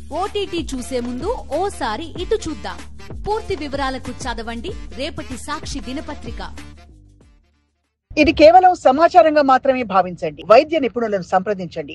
OTT చూసే ముందు ఓసారి ఇటు చూద్దాం పూర్తి వివరాలకు చదవండి రేపటి సాక్షి దినపత్రిక ఇది కేవలం సమాచారంగా మాత్రమే భావించండి వైద్య నిపుణులను సంప్రదించండి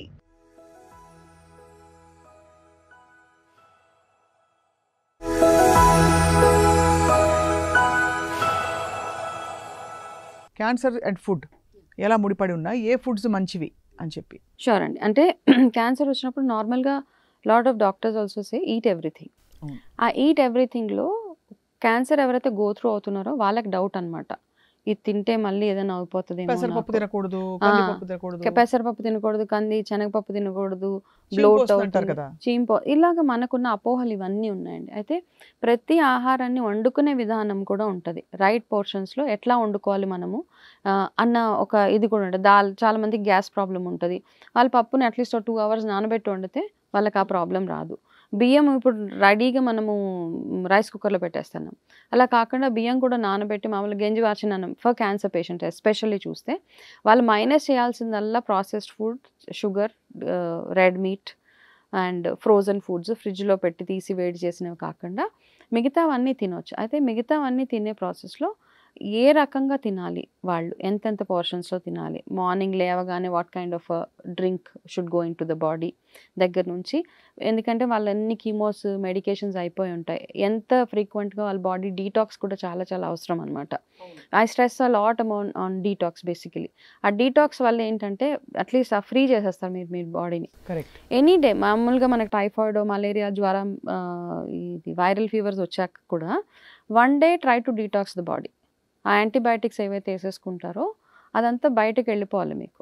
క్యాన్సర్ అండ్ ఫుడ్ ఎలా ముడిపడి ఉన్నాయి ఏ ఫుడ్స్ మంచివి అని చెప్పి షూర్ అండి అంటే క్యాన్సర్ వచ్చినప్పుడు నార్మల్గా lot of doctors also say eat everything అవును. ఆ ఈట్ ఎవ్రీథింగ్లో క్యాన్సర్ ఎవరైతే గో త్రూ అవుతున్నారో వాళ్ళకి డౌట్ అన్నమాట ఇది తింటే మళ్ళీ ఏదైనా అయిపోతుందేమో పెసరపప్పు నాకు. తినకూడదు ఆ, కందిపప్పు తినకూడదు పెసరపప్పు తినకూడదు కంది శనగపప్పు తినకూడదు చీమ్ బ్లోట్ పోస్తుంది అంటారు కదా చీంపో ఇలాగ మనకున్న అపోహలు ఇవన్నీ ఉన్నాయండి అయితే ప్రతి ఆహారాన్ని వండుకునే విధానం కూడా ఉంటుంది రైట్ పోర్షన్స్లో ఎట్లా వండుకోవాలి మనము ఆ, అన్న ఒక ఇది కూడా ఉంటుంది దాల్ చాలా మందికి గ్యాస్ ప్రాబ్లం ఉంటుంది వాళ్ళ పప్పుని అట్లీస్ట్ టూ అవర్స్ నానబెట్టి వండితే వాళ్ళకి ఆ ప్రాబ్లం రాదు బియ్యం ఇప్పుడు రెడీగా మనము రైస్ కుక్కర్లో పెట్టేస్తున్నాం అలా కాకుండా బియ్యం కూడా నానబెట్టి మామూలుగా గంజి వార్చిన అన్నం ఫర్ క్యాన్సర్ పేషెంట్ ఎస్పెషల్లీ చూస్తే వాళ్ళు మైనస్ చేయాల్సిందల్లా processed food sugar red meat and frozen foods ఫ్రిడ్జ్లో పెట్టి తీసి వేడి చేసినవి కాకుండా మిగతావన్నీ తినొచ్చు అయితే మిగతావన్నీ తినే ప్రాసెస్లో ఏ రకంగా తినాలి వాళ్ళు ఎంతెంత పోర్షన్స్లో తినాలి మార్నింగ్ లేవగానే what kind of drink should go into the body దగ్గర నుంచి ఎందుకంటే వాళ్ళన్ని కీమోస్ మెడికేషన్స్ అయిపోయి ఉంటాయి ఎంత ఫ్రీక్వెంట్గా వాళ్ళ బాడీ డీటాక్స్ కూడా చాలా చాలా అవసరం అనమాట I stress a lot amount on detox basically uh detox వల్ల ఏంటంటే అట్లీస్ట్ ఆ ఫ్రీ చేసేస్తారు మీరు మీ బాడీని కరెక్ట్ ఎనీ డే మామూలుగా మనకి టైఫాయిడ్ మలేరియా జ్వరం ఆ, ఇది వైరల్ ఫీవర్స్ వచ్చాక కూడా one day try to detox the body uh antibiotics ఏవైతే వేసేసుకుంటారో అదంతా బయటకు వెళ్ళిపోవాలి మీకు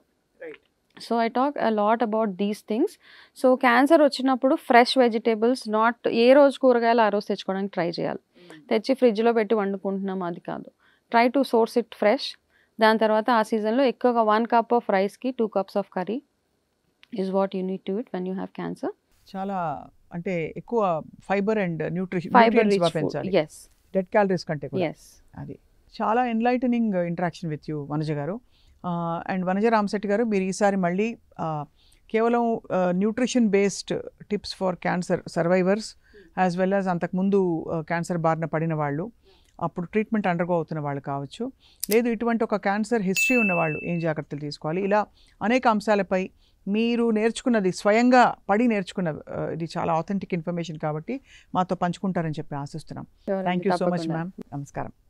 so I talk a lot about these things so cancer వచ్చినప్పుడు ఫ్రెష్ వెజిటేబుల్స్ నాట్ ఏ రోజు కూరగాయలు ఆ రోజు తెచ్చుకోవడానికి ట్రై చేయాలి తెచ్చి ఫ్రిడ్జ్లో పెట్టి వండుకుంటున్నాం అది కాదు try to source it fresh దాని తర్వాత ఆ సీజన్లో ఎక్కువగా వన్ కప్ ఆఫ్ రైస్కి two cups of curry is what you need to it when you have cancer చాలా అంటే ఎక్కువ fibre and nutrition fibre nutrients rich పెంచాలి ఎస్ డెడ్ క్యాలరీస్ కంటే కూడా ఎస్ అది చాలా enlightening interaction with you Vanaja garu and Vanaja Ramasetti గారు మీరు ఈసారి మళ్ళీ ఆ, కేవలం nutrition based tips for cancer survivors as well as అంతకుముందు క్యాన్సర్ బారిన పడిన వాళ్ళు అప్పుడు ట్రీట్మెంట్ అండర్గో అవుతున్న వాళ్ళు కావచ్చు లేదు ఇటువంటి ఒక క్యాన్సర్ హిస్టరీ ఉన్న వాళ్ళు ఏం జాగ్రత్తలు తీసుకోవాలి ఇలా అనేక అంశాలపై మీరు నేర్చుకున్నది స్వయంగా పడి నేర్చుకున్న ఆ, ఇది చాలా ఆథెంటిక్ ఇన్ఫర్మేషన్ కాబట్టి మాతో పంచుకుంటారని చెప్పి ఆశిస్తున్నాం thank you so much ma'am నమస్కారం